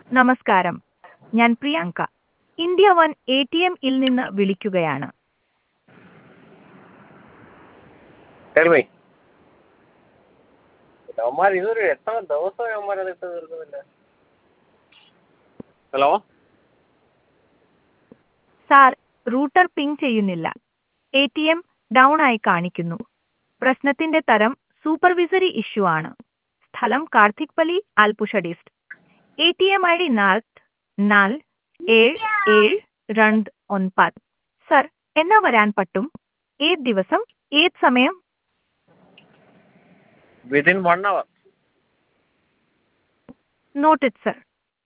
നമസ്കാരം ഞാൻ Priyanka India one A T എമ്മിൽ നിന്ന് വിളിക്കുകയാണ് ടെൽ മീ അവന്മാർ ഇതൊരു എത്ര ദിവസമായി അവന്മാരത് ഇട്ട് തീർക്കുന്നില്ല ഹലോ സാർ റൂട്ടർ പിങ് ചെയ്യുന്നില്ല എ ടി എം ഡൗൺ ആയി കാണിക്കുന്നു പ്രശ്നത്തിന്റെ തരം സൂപ്പർവിസറി ഇഷ്യൂ ആണ് സ്ഥലം കാർത്തിക് പലി ആൽപുഷഡിസ്റ്റ് A T M I D നാല് നാല് ഏഴ് ഏഴ് രണ്ട് ഒൻപത് സർ എന്നാ വരാൻ പറ്റും ഏത് ദിവസം ഏത് സമയം within one hour noted sir